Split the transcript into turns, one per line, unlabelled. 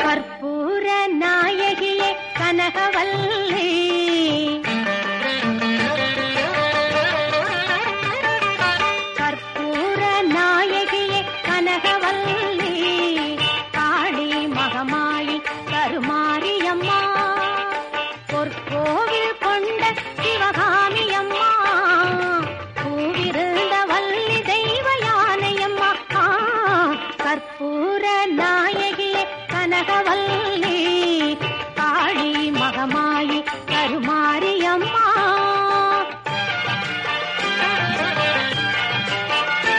கற்பூர நாயகியே கனகவல்லி கற்பூர நாயகியே கனகவல்லி காளி மகமாயி கருமாரியம்மா பொற்கோவில் கொண்ட சிவகாமி அம்மா பூவிருந்த வள்ளி தெய்வ யானையம்மா ஆ, கற்பூர நாயகியே கனகவல்லி